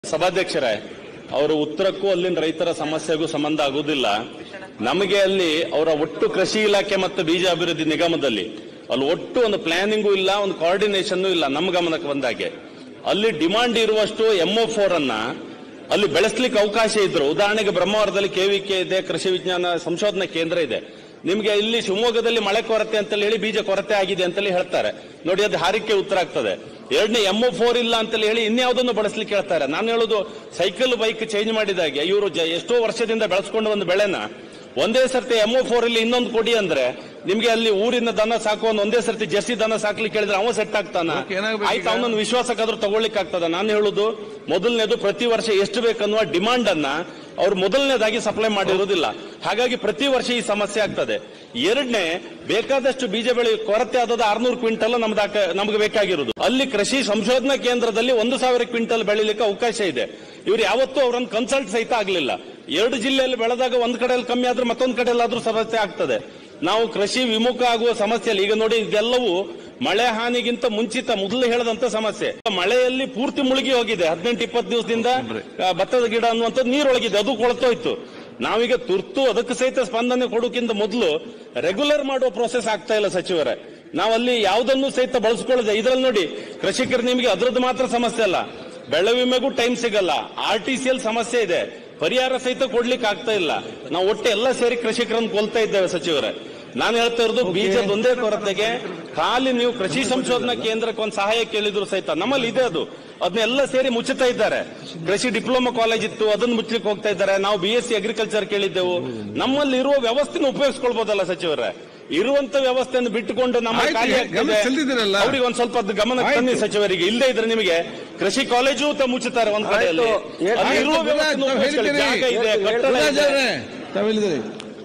ಸಭಾಧ್ಯಕ್ಷರೇ ಅವರ ಉತ್ತರಕ್ಕೂ ಅಲ್ಲಿನ ರೈತರ ಸಮಸ್ಯೆಗೂ ಸಂಬಂಧ ಆಗುವುದಿಲ್ಲ ನಮಗೆ ಅಲ್ಲಿ ಅವರ ಒಟ್ಟು ಕೃಷಿ ಇಲಾಖೆ ಮತ್ತು ಬೀಜ ಅಭಿವೃದ್ಧಿ ನಿಗಮದಲ್ಲಿ ಅಲ್ಲಿ ಒಟ್ಟು ಒಂದು ಪ್ಲಾನಿಂಗು ಇಲ್ಲ ಒಂದು ಕೋಆರ್ಡಿನೇಷನ್ ಇಲ್ಲ ನಮ್ಮ ಗಮನಕ್ಕೆ ಬಂದಾಗೆ ಅಲ್ಲಿ ಡಿಮಾಂಡ್ ಇರುವಷ್ಟು ಎಂಒ ಫೋರ್ ಅನ್ನ ಅಲ್ಲಿ ಬೆಳೆಸ್ಲಿಕ್ಕೆ ಅವಕಾಶ ಇದ್ರು ಉದಾಹರಣೆಗೆ ಬ್ರಹ್ಮಾವರದಲ್ಲಿ ಕೆವಿಕೆ ಇದೆ ಕೃಷಿ ವಿಜ್ಞಾನ ಸಂಶೋಧನಾ ಕೇಂದ್ರ ಇದೆ ನಿಮ್ಗೆ ಇಲ್ಲಿ ಶಿವಮೊಗ್ಗದಲ್ಲಿ ಮಳೆ ಕೊರತೆ ಅಂತೇಳಿ ಹೇಳಿ ಬೀಜ ಕೊರತೆ ಆಗಿದೆ ಅಂತೇಳಿ ಹೇಳ್ತಾರೆ ನೋಡಿ ಅದು ಹಾರಿಕೆ ಉತ್ತರ ಆಗ್ತದೆ ಎರಡನೇ ಎಮ್ಒ ಫೋರ್ ಇಲ್ಲ ಅಂತೇಳಿ ಹೇಳಿ ಇನ್ಯಾವುದನ್ನು ಬಳಸ್ಲಿಕ್ಕೆ ಹೇಳ್ತಾರೆ ನಾನು ಹೇಳೋದು ಸೈಕಲ್ ಬೈಕ್ ಚೇಂಜ್ ಮಾಡಿದಾಗೆ ಇವರು ಎಷ್ಟೋ ವರ್ಷದಿಂದ ಬೆಳೆಸ್ಕೊಂಡು ಒಂದು ಬೆಳೆನ ಒಂದೇ ಸರ್ತಿ ಎಮ್ಒ ಫೋರ್ ಇಲ್ಲಿ ಇನ್ನೊಂದು ಕೊಡಿ ಅಂದ್ರೆ ನಿಮ್ಗೆ ಅಲ್ಲಿ ಊರಿನ ದನ ಸಾಕು ಒಂದು ಒಂದೇ ಸರ್ತಿ ಜರ್ಸಿ ದನ ಸಾಕ್ಲಿಕ್ಕೆ ಹೇಳಿದ್ರೆ ಅವ ಸೆಟ್ ಆಗ್ತಾನ ಓಕೆ, ಏನಾಗ್ಬೇಕು ಆಯ್ತು ಈಗ? ಅವನೊಂದು ವಿಶ್ವಾಸಕ್ಕಾದ್ರೂ ತಗೊಳ್ಳಿಕ್ಕೆ ಆಗ್ತದ ನಾನು ಹೇಳುದು ಮೊದಲನೇದು ಪ್ರತಿ ವರ್ಷ ಎಷ್ಟು ಬೇಕನ್ನುವ ಡಿಮಾಂಡ್ ಅನ್ನ ಅವ್ರು ಮೊದಲನೇದಾಗಿ ಸಪ್ಲೈ ಮಾಡಿರುವುದಿಲ್ಲ ಹಾಗಾಗಿ ಪ್ರತಿ ವರ್ಷ ಈ ಸಮಸ್ಯೆ ಆಗ್ತದೆ ಎರಡನೇ ಬೇಕಾದಷ್ಟು ಬೀಜ ಬೆಳೆ ಕೊರತೆ ಆದದ ಆರ್ನೂರು ಕ್ವಿಂಟಲ್ ನಮ್ದು ನಮ್ಗೆ ಬೇಕಾಗಿರುವುದು ಅಲ್ಲಿ ಕೃಷಿ ಸಂಶೋಧನಾ ಕೇಂದ್ರದಲ್ಲಿ ಒಂದು ಸಾವಿರ ಕ್ವಿಂಟಲ್ ಬೆಳಿಲಿಕ್ಕೆ ಅವಕಾಶ ಇದೆ ಇವ್ರು ಯಾವತ್ತೂ ಅವರನ್ನು ಕನ್ಸಲ್ಟ್ ಸಹಿತ ಆಗ್ಲಿಲ್ಲ ಎರಡು ಜಿಲ್ಲೆಯಲ್ಲಿ ಬೆಳೆದಾಗ ಒಂದ್ ಕಡೆಯಲ್ಲಿ ಕಮ್ಮಿ ಆದ್ರೆ ಮತ್ತೊಂದ್ ಕಡೆಯಲ್ಲಾದ್ರೂ ಸಮಸ್ಯೆ ಆಗ್ತದೆ ನಾವು ಕೃಷಿ ವಿಮುಖ ಆಗುವ ಸಮಸ್ಯೆಯಲ್ಲಿ ಈಗ ನೋಡಿ ಇದೆಲ್ಲವೂ ಮಳೆ ಹಾನಿಗಿಂತ ಮುಂಚಿತ ಮೊದಲು ಹೇಳದಂತ ಸಮಸ್ಯೆ ಮಳೆಯಲ್ಲಿ ಪೂರ್ತಿ ಮುಳುಗಿ ಹೋಗಿದೆ ಹದಿನೆಂಟು ಇಪ್ಪತ್ತು ದಿವಸದಿಂದ ಆ, ಭತ್ತದ ಗಿಡ ಅನ್ನುವಂಥದ್ದು ನೀರೊಳಗಿದೆ ಅದು ಕೊಳ್ತೋಯ್ತು ನಾವೀಗ ತುರ್ತು ಅದಕ್ಕೆ ಸಹಿತ ಸ್ಪಂದನೆ ಕೊಡೋಕ್ಕಿಂತ ಮೊದಲು ರೆಗ್ಯುಲರ್ ಮಾಡುವ ಪ್ರೋಸೆಸ್ ಆಗ್ತಾ ಇಲ್ಲ ಸಚಿವರೇ ನಾವಲ್ಲಿ ಯಾವುದನ್ನು ಸಹಿತ ಬಳಸ್ಕೊಳ್ಳದೆ ಇದ್ರಲ್ಲಿ ನೋಡಿ ಕೃಷಿಕರು ನಿಮಗೆ ಅದ್ರದ್ದು ಮಾತ್ರ ಸಮಸ್ಯೆ ಅಲ್ಲ ಬೆಳೆ ವಿಮೆಗೂ ಟೈಮ್ ಸಿಗಲ್ಲ ಆರ್ ಟಿ ಸಿಯಲ್ಲಿ ಸಮಸ್ಯೆ ಇದೆ ಪರಿಹಾರ ಸಹಿತ ಕೊಡ್ಲಿಕ್ಕೆ ಆಗ್ತಾ ಇಲ್ಲ ನಾವು ಒಟ್ಟು ಎಲ್ಲ ಸೇರಿ ಕೃಷಿಕರನ್ನು ಕೊಲ್ತಾ ಇದ್ದೇವೆ ಸಚಿವರೇ ನಾನು ಹೇಳ್ತಾ ಇರೋದು ಬೀಜದ ಒಂದೇ ಕೊರತೆಗೆ ಖಾಲಿ ನೀವು ಕೃಷಿ ಸಂಶೋಧನಾ ಕೇಂದ್ರಕ್ಕೆ ಒಂದು ಸಹಾಯ ಕೇಳಿದ್ರು ಸಹಿತ ನಮ್ಮಲ್ಲಿ ಇದೆ ಅದು ಅದನ್ನೆಲ್ಲ ಸೇರಿ ಮುಚ್ಚುತ್ತಾ ಇದ್ದಾರೆ ಕೃಷಿ ಡಿಪ್ಲೊಮಾ ಕಾಲೇಜ್ ಇತ್ತು ಅದನ್ನು ಮುಚ್ಚಲಿಕ್ಕೆ ಹೋಗ್ತಾ ಇದ್ದಾರೆ ನಾವು ಬಿ ಎಸ್ ಸಿ ಅಗ್ರಿಕಲ್ಚರ್ ಕೇಳಿದ್ದೆವು ನಮ್ಮಲ್ಲಿ ಇರುವ ವ್ಯವಸ್ಥೆನ ಉಪಯೋಗಿಸ್ಕೊಳ್ಬಹುದಲ್ಲ ಸಚಿವರೇ ಇರುವಂತ ವ್ಯವಸ್ಥೆಯನ್ನು ಬಿಟ್ಟುಕೊಂಡು ನಮ್ಮ ಆಯ್ತು, ಖಾಲಿ ಈಗ ಗಮನ ಸೆಳೆದಿದ್ದೀರಲ್ಲ? ಅವ್ರಿಗೆ ಒಂದ್ ಸ್ವಲ್ಪ ಅದು ಗಮನ ಆಯ್ತು. ತನ್ನಿ ಸಚಿವರಿಗೆ ಇಲ್ಲದೆ ಇದ್ರೆ ನಿಮಗೆ ಕೃಷಿ ಕಾಲೇಜು ತ ಮುಚ್ಚುತ್ತಾರೆ ಒಂದ್ ಕಡೆಯಲ್ಲಿ ಆಯ್ತು. ಅಲ್ಲಿ ಇರುವ ಆಯ್ತು, ವ್ಯವಸ್ಥೆನ ತಾವು ಉಪಯೋಗಿಸ್ಕೊಳ್ಳಿ. ಹೇಳ್ತೀರಿ. ಜಾಗ ಇದೆ ಕಟ್ಟಡ ಗುರುರಾಜ್ ಇದೆ ಅವ್ರೆ, ತಾವು ಹೇಳಿದಿರಿ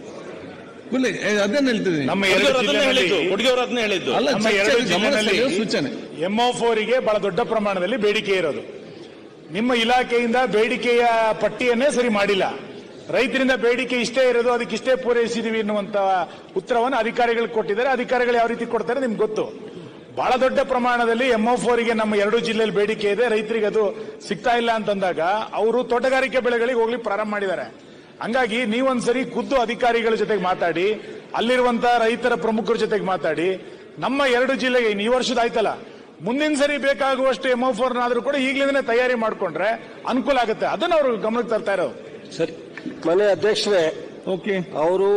ಗುಲ್ಲಿ ಅದನ್ನ ಹೇಳ್ತೀನಿ ನಮ್ಮ ಎರಡು ಹುಡುಗಿಯವರು ಅದನ್ನೇ ಜಿಲ್ಲೆಯಲ್ಲಿ ಹೇಳಿದ್ದು ಹುಡುಗಿಯವರು ಅದನ್ನೇ ಹೇಳಿದ್ದು ಅಲ್ಲ ನಮ್ಮ ಚರ್ಚೆ ಎರಡು ಗಮನ ಜಿಲ್ಲೆನಲ್ಲಿ ಸೆಳೆಯುವ ಸೂಚನೆ ಎಂಒ ಫೋರಿಗೆ ಬಹಳ ದೊಡ್ಡ ಪ್ರಮಾಣದಲ್ಲಿ ಬೇಡಿಕೆ ಇರೋದು ನಿಮ್ಮ ಇಲಾಖೆಯಿಂದ ಬೇಡಿಕೆಯ ಪಟ್ಟಿಯನ್ನೇ ಸರಿ ಮಾಡಿಲ್ಲ ರೈತರಿಂದ ಬೇಡಿಕೆ ಇಷ್ಟೇ ಇರೋದು ಅದಕ್ಕೆ ಇಷ್ಟೇ ಪೂರೈಸಿದೀವಿ ಎನ್ನುವಂತ ಉತ್ತರವನ್ನು ಅಧಿಕಾರಿಗಳಿಗೆ ಕೊಟ್ಟಿದ್ದಾರೆ ಅಧಿಕಾರಿಗಳು ಯಾವ ರೀತಿ ಕೊಡ್ತಾರೆ ನಿಮ್ಗೆ ಗೊತ್ತು ಬಹಳ ದೊಡ್ಡ ಪ್ರಮಾಣದಲ್ಲಿ ಎಂಒ ಫೋರಿಗೆ ನಮ್ಮ ಎರಡು ಜಿಲ್ಲೆಯಲ್ಲಿ ಬೇಡಿಕೆ ಇದೆ ರೈತರಿಗೆ ಅದು ಸಿಗ್ತಾ ಇಲ್ಲ ಅಂತಂದಾಗ ಅವರು ತೋಟಗಾರಿಕೆ ಬೆಳೆಗಳಿಗೆ ಹೋಗ್ಲಿಕ್ಕೆ ಪ್ರಾರಂಭ ಮಾಡಿದ್ದಾರೆ ಹಂಗಾಗಿ ನೀವೊಂದ್ಸರಿ ಖುದ್ದು ಅಧಿಕಾರಿಗಳ ಜೊತೆಗೆ ಮಾತಾಡಿ ಅಲ್ಲಿರುವಂತ ರೈತರ ಪ್ರಮುಖರ ಜೊತೆಗೆ ಮಾತಾಡಿ ನಮ್ಮ ಎರಡು ಜಿಲ್ಲೆಗೆ ಇನ್ನು ಈ ವರ್ಷದ ಆಯ್ತಲ್ಲ ಮುಂದಿನ ಸರಿ ಬೇಕಾಗುವಷ್ಟು ಎಮ್ ಫೋರ್ನಾದ್ರೂ ಕೂಡ ಈಗಲಿಂದನೇ ತಯಾರಿ ಮಾಡ್ಕೊಂಡ್ರೆ ಅನುಕೂಲ ಆಗುತ್ತೆ ಅದನ್ನ ಅವರು ಗಮನಕ್ಕೆ ತರ್ತಾ ಇರೋದು ಸರಿ ಮನೆ ಅಧ್ಯಕ್ಷರೇ ಓಕೆ ಅವರು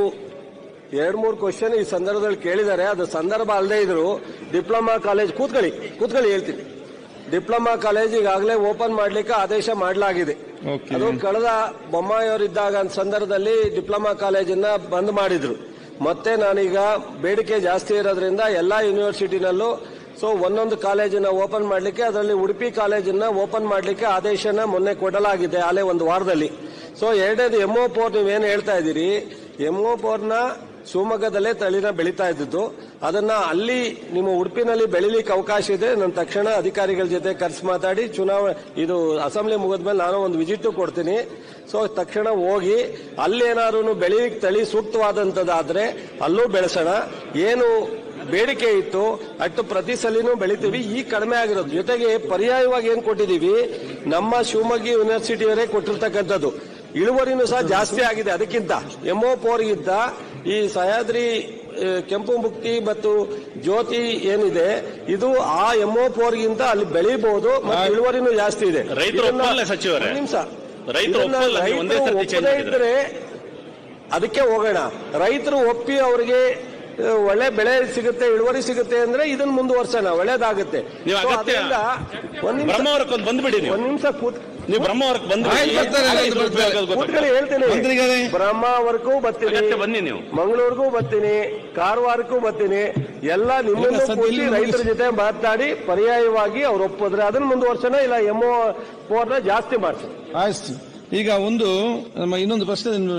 ಎರಡ್ ಮೂರು ಕ್ವಶನ್ ಈ ಸಂದರ್ಭದಲ್ಲಿ ಕೇಳಿದ್ದಾರೆ ಅದು ಸಂದರ್ಭ ಅಲ್ಲದೆ ಇದ್ರು ಡಿಪ್ಲೊಮಾ ಕಾಲೇಜ್ ಕೂತ್ಕೊಳ್ಳಿ ಕೂತ್ಕೊಳ್ಳಿ ಹೇಳ್ತೀನಿ ಡಿಪ್ಲೊಮಾ ಕಾಲೇಜ್ ಈಗಾಗಲೇ ಓಪನ್ ಮಾಡ್ಲಿಕ್ಕೆ ಆದೇಶ ಮಾಡಲಾಗಿದೆ Okay. ಅದು ಕಳೆದ ಬೊಮ್ಮಾಯಿಯವರಿದ್ದಾಗ ಒಂದ್ ಸಂದರ್ಭದಲ್ಲಿ ಡಿಪ್ಲೊಮಾ ಕಾಲೇಜನ್ನ ಬಂದ್ ಮಾಡಿದ್ರು ಮತ್ತೆ ನಾನೀಗ ಬೇಡಿಕೆ ಜಾಸ್ತಿ ಇರೋದ್ರಿಂದ ಎಲ್ಲಾ ಯೂನಿವರ್ಸಿಟಿನಲ್ಲೂ ಸೊ ಒಂದೊಂದು ಕಾಲೇಜನ್ನ ಓಪನ್ ಮಾಡಲಿಕ್ಕೆ ಅದರಲ್ಲಿ ಉಡುಪಿ ಕಾಲೇಜನ್ನ ಓಪನ್ ಮಾಡಲಿಕ್ಕೆ ಆದೇಶನ ಮೊನ್ನೆ ಕೊಡಲಾಗಿದೆ ಅಲ್ಲೇ ಒಂದು ವಾರದಲ್ಲಿ ಸೊ ಎರಡನೇದು ಎಮ್ಒ ಪೋರ್ ನೀವೇನು ಹೇಳ್ತಾ ಇದ್ದೀರಿ ಎಮ್ಒ ಪೋರ್ನ ಶಿವಮೊಗ್ಗದಲ್ಲೇ ತಳಿನ ಬೆಳೀತಾ ಇದ್ದಿದ್ದು ಅದನ್ನ ಅಲ್ಲಿ ನಿಮ್ಮ ಉಡುಪಿನಲ್ಲಿ ಬೆಳಿಲಿಕ್ಕೆ ಅವಕಾಶ ಇದೆ ನಾನು ತಕ್ಷಣ ಅಧಿಕಾರಿಗಳ ಜೊತೆ ಕರೆಸಿ ಮಾತಾಡಿ ಚುನಾವಣೆ ಇದು ಅಸೆಂಬ್ಲಿ ಮುಗಿದ್ಮೇಲೆ ನಾನು ಒಂದು ವಿಸಿಟ್ ಕೊಡ್ತೀನಿ ಸೊ ತಕ್ಷಣ ಹೋಗಿ ಅಲ್ಲೇನಾದ್ರು ಬೆಳಿಲಿಕ್ಕೆ ತಳಿ ಸೂಕ್ತವಾದಂತದ್ದಾದ್ರೆ ಅಲ್ಲೂ ಬೆಳೆಸೋಣ ಏನು ಬೇಡಿಕೆ ಇತ್ತು ಅಟ್ಟು ಪ್ರತಿ ಸಲಿನೂ ಬೆಳಿತೀವಿ ಈ ಕಡಿಮೆ ಆಗಿರೋದು ಜೊತೆಗೆ ಪರ್ಯಾಯವಾಗಿ ಏನ್ ಕೊಟ್ಟಿದೀವಿ ನಮ್ಮ ಶಿವಮೊಗ್ಗ ಯೂನಿವರ್ಸಿಟಿಯವರೇ ಕೊಟ್ಟಿರ್ತಕ್ಕಂಥದ್ದು ಇಳುವರಿನೂ ಸಹ ಜಾಸ್ತಿ ಆಗಿದೆ ಅದಕ್ಕಿಂತ ಎಮ್ಒ ಫೋರ್ಗಿಂತ ಈ ಸಹ್ಯಾದ್ರಿ ಆ, ಕೆಂಪು ಮುಕ್ತಿ ಮತ್ತು ಜ್ಯೋತಿ ಏನಿದೆ ಇದು ಆ ಎಮ್ಒ ಫೋರ್ಗಿಂತ ಅಲ್ಲಿ ಬೆಳಿಬಹುದು ಮತ್ತು ಇಳುವರಿನೂ ಜಾಸ್ತಿ ಇದೆ ರೈತರು ಇದನ್ನ- ಒಪ್ಪಲ್ಲ ಸಚಿವರೇ. ಒಂದ್ ನಿಮಿಷ ರೈತರು ಇದನ್ನ ಒಪ್ಪಲ್ಲ, ನೀವು ಒಂದೇ ರೈತರು ಸರ್ತಿ change ಒಪ್ಪದೇ ಮಾಡಿದ್ರೆ. ಇದ್ರೆ ಅದಕ್ಕೆ ಹೋಗೋಣ ರೈತರು ಒಪ್ಪಿ ಅವರಿಗೆ ಆ, ಒಳ್ಳೆ ಬೆಳೆ ಸಿಗುತ್ತೆ ಇಳುವರಿ ಸಿಗುತ್ತೆ ಅಂದ್ರೆ ಇದನ್ನ ಮುಂದುವರ್ಸೋಣ ಒಳ್ಳೇದಾಗುತ್ತೆ ನೀವು So ಅಗತ್ಯ ಅದರಿಂದ ಒಂದ್ ನಿಮಿಷ ಬ್ರಹ್ಮಾವರಕ್ಕೆ ಒಂದು ಬಂದ್ಬಿಡಿ ನೀವು ಒಂದ್ ನಿಮಿಷ ಕೂತ್ ನೀವು ಬ್ರಹ್ಮಾವರಕ್ಕೆ ಬಂದ್ಬಿಡಿ ಆಯ್ತು, ಬರ್ತಾರೆ, ಆಯ್ತು, ಆಯ್ತು, ಬರ್ತಾರೆ. ಉಪಯೋಗ ಗೊತ್ತಾಗ್ತದೆ. ಕೂತ್ಕೊಳ್ಳಿ ಹೇಳ್ತೀನಿ ಮಂತ್ರಿಗಳೇ. ಬ್ರಹ್ಮಾವರಕ್ಕೂ ಬರ್ತೀನಿ ಅಗತ್ಯ ಬನ್ನಿ ನೀವು. ಮಂಗಳೂರಿಗೂ ಬರ್ತೀನಿ ಕಾರವಾರಕ್ಕೂ ಬರ್ತೀನಿ ಎಲ್ಲ ನಿಮ್ಮನ್ನು ಈಗ ಸದ್ಯ ಕೂತಿ ಇಲ್ಲಿ ರೈತರ ಮುಗಿಸಿ. ಜೊತೆ ಮಾತಾಡಿ ಪರ್ಯಾಯವಾಗಿ ಅವ್ರು ಒಪ್ಪಿದ್ರೆ ಅದನ್ನ ಮುಂದುವರ್ಸೋಣ ಇಲ್ಲ ಎಮ್ಒ ಫೋರ್ನ ಜಾಸ್ತಿ ಮಾಡ್ಸೋಣ ಆಯ್ತು ಈಗ ಒಂದು ನಮ್ಮ ಇನ್ನೊಂದು ಪ್ರಶ್ನೆ